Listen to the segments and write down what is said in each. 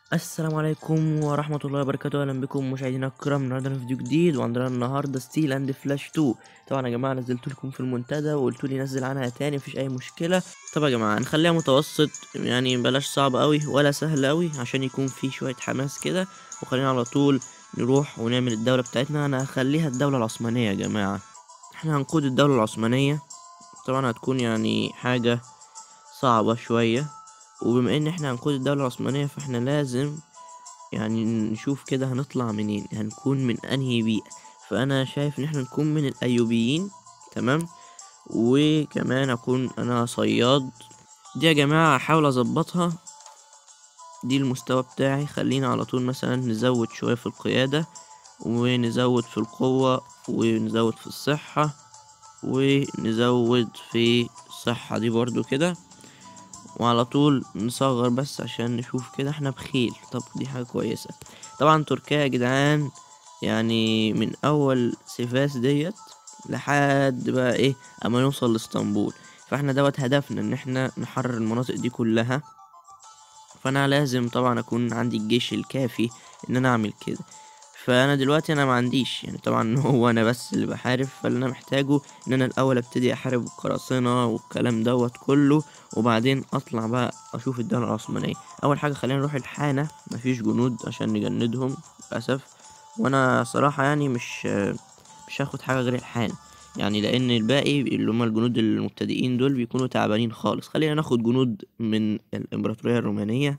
السلام عليكم ورحمة الله وبركاته أهلا بكم مشاهدينا الكرام النهاردة في فيديو جديد وعندنا النهاردة ستيل أند فلاش 2 طبعا يا جماعة نزلت لكم في المنتدى وقلتوا لي نزل عنها تاني مفيش أي مشكلة طب يا جماعة نخليها متوسط يعني بلاش صعب أوي ولا سهل أوي عشان يكون في شوية حماس كده وخلينا على طول نروح ونعمل الدولة بتاعتنا أنا هخليها الدولة العثمانية يا جماعة احنا هنقود الدولة العثمانية طبعا هتكون يعني حاجة صعبة شوية وبما ان احنا هنقود الدولة العثمانية فاحنا لازم يعني نشوف كده هنطلع منين هنكون من انهي بيئة فانا شايف ان احنا نكون من الايوبيين تمام وكمان اكون انا صياد دي يا جماعة هحاول اظبطها دي المستوى بتاعي خلينا على طول مثلا نزود شوية في القيادة ونزود في القوة ونزود في الصحة ونزود في الصحة دي برضو كده وعلى طول نصغر بس عشان نشوف كده احنا بخيل طب دي حاجة كويسة طبعا تركيا يا جدعان يعني من اول سيفاس ديت لحد بقى ايه اما نوصل لاسطنبول فاحنا دوت هدفنا ان احنا نحرر المناطق دي كلها فانا لازم طبعا اكون عندي الجيش الكافي ان انا اعمل كده فانا دلوقتي انا ما عنديش يعني طبعا هو انا بس اللي بحارب فاللي انا محتاجه ان انا الاول ابتدي احارب القراصنة والكلام دوت كله وبعدين اطلع بقى اشوف الدولة العثمانية اول حاجة خلينا نروح الحانة مفيش جنود عشان نجندهم للاسف وانا صراحة يعني مش مش هاخد حاجة غير الحانة يعني لان الباقي اللي هما الجنود المبتدئين دول بيكونوا تعبانين خالص خلينا ناخد جنود من الامبراطورية الرومانية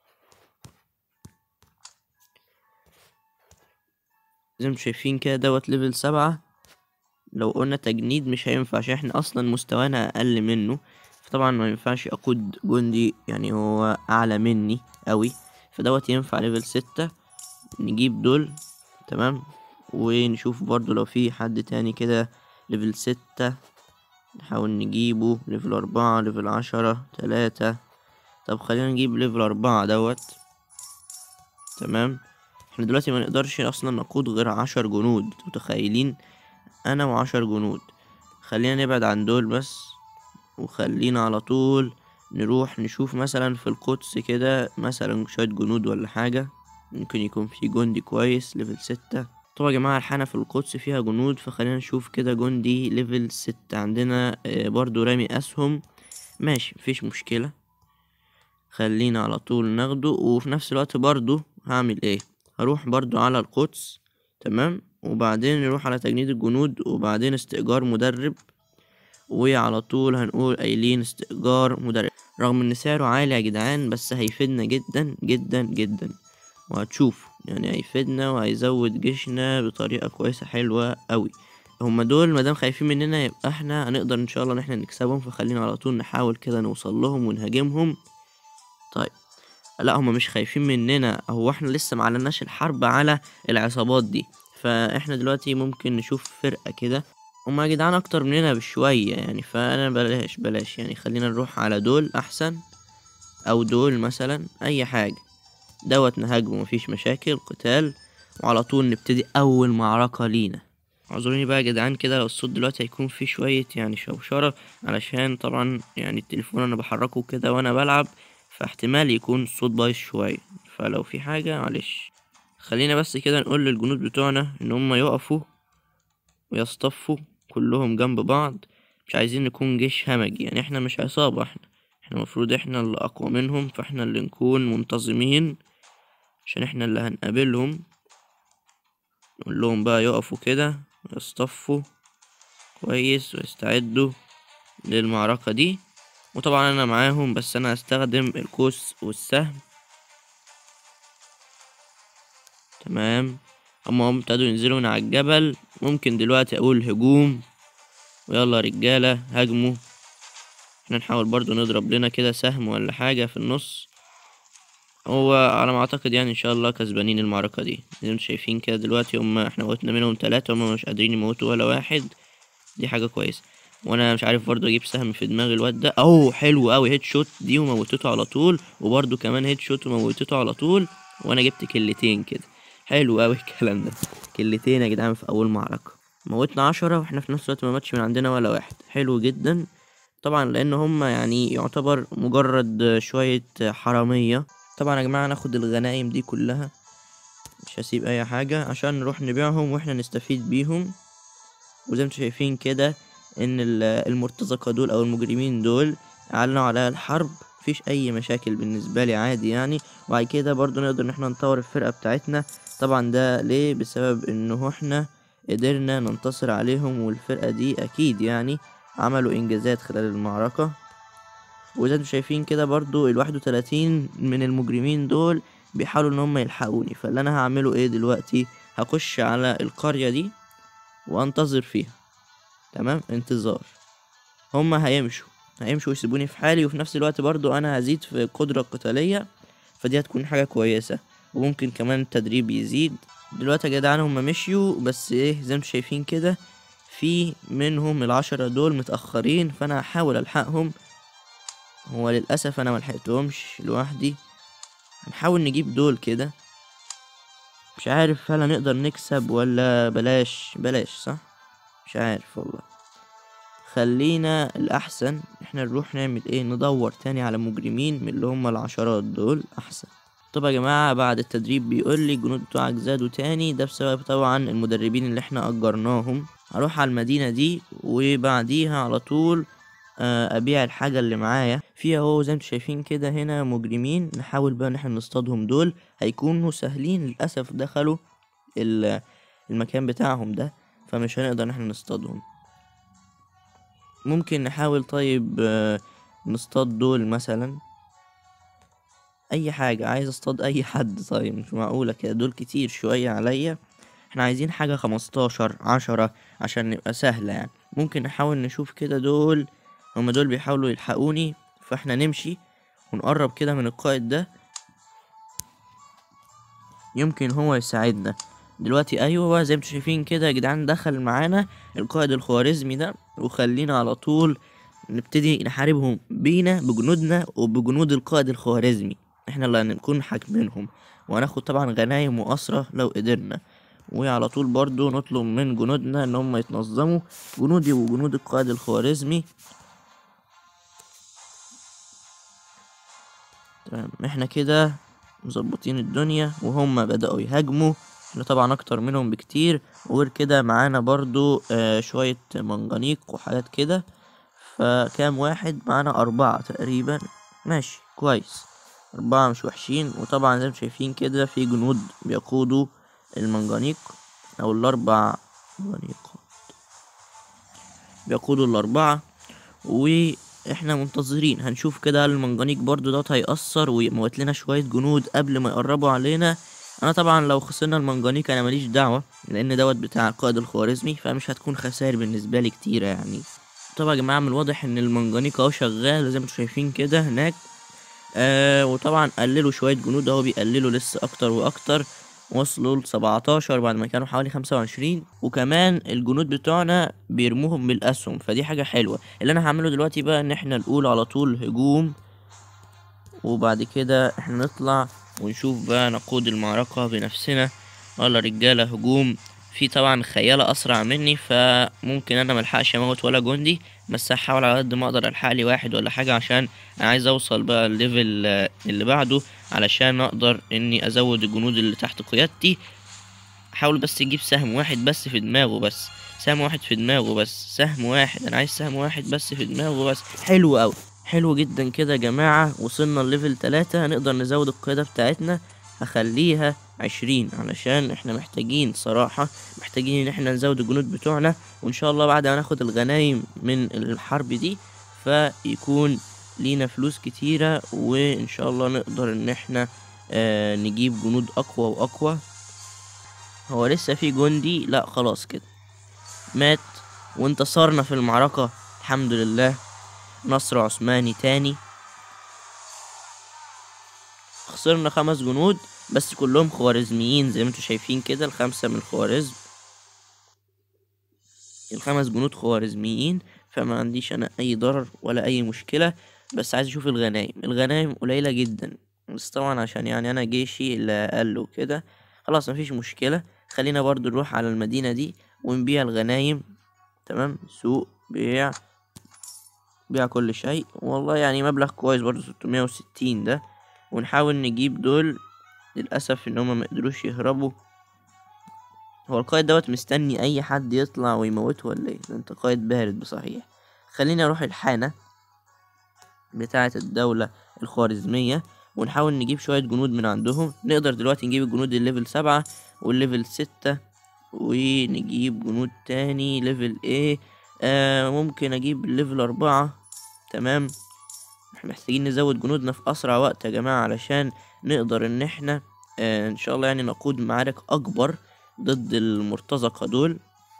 زي ما انتم شايفين كده دوت ليفل سبعة لو قلنا تجنيد مش هينفع عشان احنا اصلا مستوانا اقل منه فطبعا ما ينفعش اقود جندي يعني هو اعلى مني قوي فدوت ينفع ليفل ستة نجيب دول تمام ونشوف برضو لو في حد تاني كده ليفل ستة نحاول نجيبه ليفل أربعة ليفل عشرة تلاتة طب خلينا نجيب ليفل أربعة دوت تمام احنا دلوقتي ما نقدرش اصلا نقود غير عشر جنود متخيلين انا وعشر جنود خلينا نبعد عن دول بس وخلينا على طول نروح نشوف مثلا في القدس كده مثلا شوية جنود ولا حاجة ممكن يكون في جندي كويس ليفل ستة طبعا يا جماعة الحانة في القدس فيها جنود فخلينا نشوف كده جندي ليفل ستة عندنا برضو رامي أسهم ماشي مفيش مشكلة خلينا على طول ناخده وفي نفس الوقت برضو هعمل ايه هروح برضو على القدس تمام وبعدين نروح على تجنيد الجنود وبعدين استئجار مدرب وعلى طول هنقول قايلين استئجار مدرب رغم ان سعره عالي يا جدعان بس هيفيدنا جدا جدا جدا وهتشوفوا يعني هيفيدنا وهيزود جيشنا بطريقة كويسة حلوة قوي هما دول مادام خايفين مننا يبقى احنا هنقدر ان شاء الله ان احنا نكسبهم فخلينا على طول نحاول كده نوصل لهم ونهاجمهم طيب لا هما مش خايفين مننا هو احنا لسه معلناش الحرب على العصابات دي فاحنا دلوقتي ممكن نشوف فرقة كده هما يا جدعان اكتر مننا بشوية يعني فانا بلاش بلاش يعني خلينا نروح على دول احسن او دول مثلا اي حاجة دوت نهاجمه مفيش مشاكل قتال وعلى طول نبتدي اول معركة لينا اعذروني بقى يا جدعان كده لو الصوت دلوقتي هيكون فيه شوية يعني شوشرة علشان طبعا يعني التليفون انا بحركه كده وانا بلعب فاحتمال يكون الصوت بايظ شوية فلو في حاجة معلش خلينا بس كده نقول للجنود بتوعنا ان هم يقفوا ويصطفوا كلهم جنب بعض مش عايزين نكون جيش همجي يعني احنا مش عصابة احنا احنا المفروض احنا اللي اقوى منهم فاحنا اللي نكون منتظمين عشان احنا اللي هنقابلهم نقول لهم بقى يقفوا كده ويصطفوا كويس ويستعدوا للمعركة دي وطبعا انا معاهم بس انا هستخدم القوس والسهم تمام اما هم ابتدوا ينزلوا من على الجبل ممكن دلوقتي اقول هجوم ويلا رجالة هاجموا احنا نحاول برضو نضرب لنا كده سهم ولا حاجة في النص هو على ما اعتقد يعني ان شاء الله كسبانين المعركة دي زي ما انتم شايفين كده دلوقتي هم احنا موتنا منهم تلاتة هم مش قادرين يموتوا ولا واحد دي حاجة كويسة وانا مش عارف برضه اجيب سهم في دماغ الواد ده اوه حلو قوي هيد شوت دي وموتته على طول وبرضه كمان هيد شوت وموتته على طول وانا جبت كلتين كده حلو قوي الكلام ده كلتين يا جدعان في اول معركة موتنا عشرة واحنا في نفس الوقت ما ماتش من عندنا ولا واحد حلو جدا طبعا لان هم يعني يعتبر مجرد شوية حرامية طبعا يا جماعة ناخد الغنايم دي كلها مش هسيب اي حاجة عشان نروح نبيعهم واحنا نستفيد بيهم وزي ما انتوا شايفين كده ان ال- المرتزقة دول او المجرمين دول اعلنوا عليها الحرب مفيش اي مشاكل بالنسبة لي عادي يعني وبعد كده برضو نقدر ان احنا نطور الفرقة بتاعتنا طبعا ده ليه بسبب انه احنا قدرنا ننتصر عليهم والفرقة دي اكيد يعني عملوا انجازات خلال المعركة وزي ما انتوا شايفين كده برضو الواحد وتلاتين من المجرمين دول بيحاولوا ان هم يلحقوني فاللي انا هعمله ايه دلوقتي هخش على القرية دي وانتظر فيها تمام انتظار هما هيمشوا هيمشوا ويسيبوني في حالي وفي نفس الوقت برضو انا هزيد في القدرة القتالية فدي هتكون حاجة كويسة وممكن كمان التدريب يزيد دلوقتي يا جدعان هما مشيوا بس ايه زي ما انتوا شايفين كده في منهم العشرة دول متأخرين فانا هحاول الحقهم هو للأسف انا ملحقتهمش لوحدي هنحاول نجيب دول كده مش عارف هل هنقدر نكسب ولا بلاش بلاش صح مش عارف والله خلينا الأحسن احنا نروح نعمل ايه ندور تاني على مجرمين من اللي هم العشرات دول أحسن طب يا جماعة بعد التدريب بيقول لي الجنود بتوعك زادوا تاني ده بسبب طبعا المدربين اللي احنا أجرناهم هروح على المدينة دي وبعديها على طول آه، أبيع الحاجة اللي معايا في اهو زي ما انتوا شايفين كده هنا مجرمين نحاول بقى ان احنا نصطادهم دول هيكونوا سهلين للأسف دخلوا ال- المكان بتاعهم ده فمش هنقدر ان احنا نصطادهم ممكن نحاول طيب آه، نصطاد دول مثلا اي حاجة عايز اصطاد اي حد طيب مش معقولة كده دول كتير شوية عليا احنا عايزين حاجة خمستاشر عشرة عشان نبقى سهلة يعني ممكن نحاول نشوف كده دول هما دول بيحاولوا يلحقوني فاحنا نمشي ونقرب كده من القائد ده يمكن هو يساعدنا دلوقتي ايوه زي ما انتوا شايفين كده يا جدعان دخل معانا القائد الخوارزمي ده وخلينا على طول نبتدي نحاربهم بينا بجنودنا وبجنود القائد الخوارزمي احنا اللي هنكون حاكمينهم وهناخد طبعا غنايم وأسرة لو قدرنا وعلى طول برضو نطلب من جنودنا ان هم يتنظموا جنودي وجنود القائد الخوارزمي تمام احنا كده مظبطين الدنيا وهم بدأوا يهاجموا احنا طبعا اكتر منهم بكتير وغير كده معانا برضو آه شوية منجنيق وحاجات كده فكام واحد معانا أربعة تقريبا ماشي كويس أربعة مش وحشين وطبعا زي ما شايفين كده في جنود بيقودوا المنجنيق أو الأربع منجنيقات بيقودوا الأربعة واحنا منتظرين هنشوف كده هل المنجنيق برضو دوت هيأثر ويموت لنا شوية جنود قبل ما يقربوا علينا انا طبعا لو خسرنا المنجنيق انا ماليش دعوة لان دوت بتاع القائد الخوارزمي فمش هتكون خسائر بالنسبة لي كتيرة يعني طبعا يا جماعة من الواضح ان المنجنيق اهو شغال زي ما انتوا شايفين كده هناك آه وطبعا قللوا شوية جنود اهو بيقللوا لسه اكتر واكتر وصلوا لسبعتاشر بعد ما كانوا حوالي خمسة وعشرين وكمان الجنود بتوعنا بيرموهم بالأسهم فدي حاجة حلوة اللي أنا هعمله دلوقتي بقى إن احنا نقول على طول هجوم وبعد كده احنا نطلع ونشوف بقى نقود المعركة بنفسنا ولا رجالة هجوم في طبعا خيالة أسرع مني فممكن أنا ملحقش أموت ولا جندي بس هحاول على قد ما أقدر ألحق لي واحد ولا حاجة عشان أنا عايز أوصل بقى الليفل آه، اللي بعده علشان أقدر إني أزود الجنود اللي تحت قيادتي حاول بس يجيب سهم واحد بس في دماغه بس سهم واحد في دماغه بس سهم واحد انا عايز سهم واحد بس في دماغه بس حلو اوي حلو جدا كده يا جماعة وصلنا لليفل تلاتة هنقدر نزود القيادة بتاعتنا هخليها عشرين علشان احنا محتاجين صراحة محتاجين ان احنا نزود الجنود بتوعنا وان شاء الله بعد ما ناخد الغنايم من الحرب دي فيكون لينا فلوس كتيرة وان شاء الله نقدر ان احنا آه نجيب جنود اقوى واقوى هو لسه في جندي لا خلاص كده مات وانتصرنا في المعركة الحمد لله نصر عثماني تاني خسرنا خمس جنود بس كلهم خوارزميين زي ما انتوا شايفين كده الخمسة من الخوارزم الخمس جنود خوارزميين فما عنديش انا اي ضرر ولا اي مشكلة بس عايز اشوف الغنايم الغنايم قليلة جدا بس طبعا عشان يعني انا جيشي اللي اقل وكده خلاص مفيش مشكلة خلينا برضو نروح على المدينة دي ونبيع الغنايم تمام سوق بيع بيع كل شيء والله يعني مبلغ كويس برضو 660 ده ونحاول نجيب دول للأسف إن هما مقدروش يهربوا هو القائد دوت مستني أي حد يطلع ويموته ولا ايه ده انت قائد بارد بصحيح خليني أروح الحانة بتاعة الدولة الخوارزمية ونحاول نجيب شوية جنود من عندهم نقدر دلوقتي نجيب الجنود الليفل سبعة والليفل ستة ونجيب جنود تاني ليفل ايه آه ممكن اجيب ليفل أربعة تمام احنا محتاجين نزود جنودنا في أسرع وقت يا جماعة علشان نقدر ان احنا آه ان شاء الله يعني نقود معارك أكبر ضد المرتزقة دول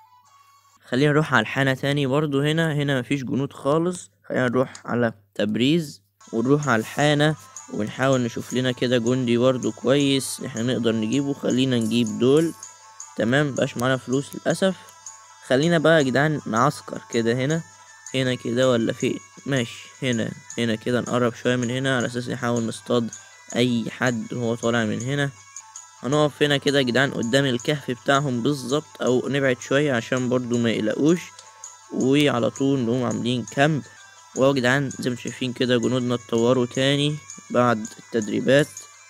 خلينا نروح على الحانة تاني برضو هنا هنا مفيش جنود خالص خلينا نروح على تبريز ونروح على الحانة ونحاول نشوف لنا كده جندي برضو كويس احنا نقدر نجيبه خلينا نجيب دول تمام مبقاش معانا فلوس للأسف خلينا بقى يا جدعان نعسكر كده هنا هنا كده ولا فين ماشي هنا هنا كده نقرب شوية من هنا على أساس نحاول نصطاد أي حد وهو طالع من هنا هنقف هنا كده يا جدعان قدام الكهف بتاعهم بالظبط أو نبعد شوية عشان برضو ما يقلقوش وعلى طول نقوم عاملين كامب وهو يا جدعان زي ما انتم شايفين كده جنودنا اتطوروا تاني بعد التدريبات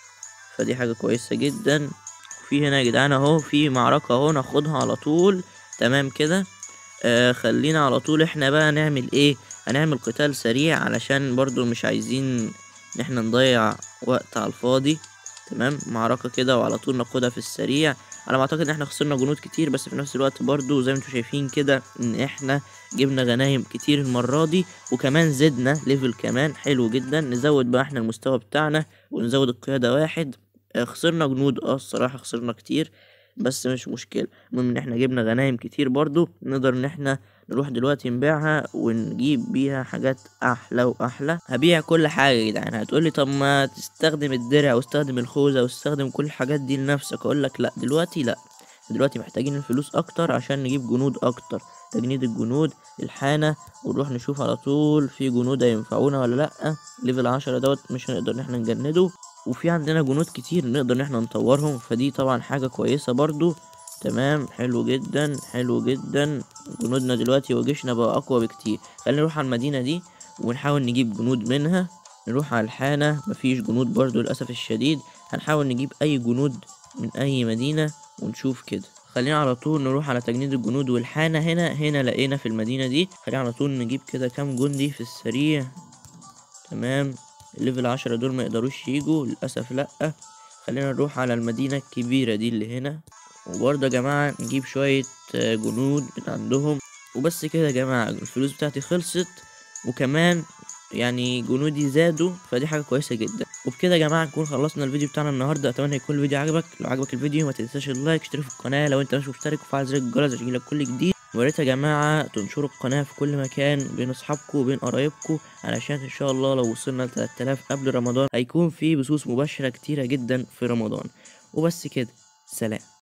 فدي حاجة كويسة جدا في هنا يا جدعان اهو في معركة اهو ناخدها على طول تمام كده آه خلينا على طول احنا بقى نعمل ايه هنعمل قتال سريع علشان برضو مش عايزين ان احنا نضيع وقت على الفاضي تمام معركة كده وعلى طول ناخدها في السريع على ما اعتقد ان احنا خسرنا جنود كتير بس في نفس الوقت برضو زي ما انتم شايفين كده ان احنا جبنا غنايم كتير المرة دي وكمان زدنا ليفل كمان حلو جدا نزود بقى احنا المستوى بتاعنا ونزود القيادة واحد آه، خسرنا جنود اه الصراحة خسرنا كتير بس مش مشكلة المهم ان احنا جبنا غنايم كتير برضو نقدر ان احنا نروح دلوقتي نبيعها ونجيب بيها حاجات احلى واحلى هبيع كل حاجة يا جدعان هتقولي طب ما تستخدم الدرع واستخدم الخوذة واستخدم كل الحاجات دي لنفسك اقولك لا دلوقتي لا دلوقتي محتاجين الفلوس اكتر عشان نجيب جنود اكتر تجنيد الجنود الحانة ونروح نشوف على طول في جنود هينفعونا ولا لأ ليفل عشرة دوت مش هنقدر ان احنا نجنده وفي عندنا جنود كتير نقدر ان احنا نطورهم فدي طبعا حاجة كويسة برضو تمام حلو جدا حلو جدا جنودنا دلوقتي وجيشنا بقى اقوى بكتير خلينا نروح على المدينة دي ونحاول نجيب جنود منها نروح على الحانة مفيش جنود برضو للأسف الشديد هنحاول نجيب أي جنود من أي مدينة ونشوف كده خلينا على طول نروح على تجنيد الجنود والحانة هنا هنا لقينا في المدينة دي خلينا على طول نجيب كده كام جندي في السريع تمام الليفل عشرة دول ما يقدروش يجوا للأسف لأ خلينا نروح على المدينة الكبيرة دي اللي هنا وبرضه يا جماعة نجيب شوية آه، جنود من عندهم وبس كده يا جماعة الفلوس بتاعتي خلصت وكمان يعني جنودي زادوا فدي حاجة كويسة جدا وبكده يا جماعة نكون خلصنا الفيديو بتاعنا النهاردة أتمنى يكون الفيديو عجبك لو عجبك الفيديو ما تنساش اللايك اشترك في القناة لو انت مش مشترك وفعل زر الجرس عشان يجيلك كل جديد وياريت يا جماعة تنشروا القناة في كل مكان بين أصحابكم وبين قرايبكم علشان إن شاء الله لو وصلنا ل 3000 قبل رمضان هيكون في بثوث مباشرة كتيرة جدا في رمضان وبس كده سلام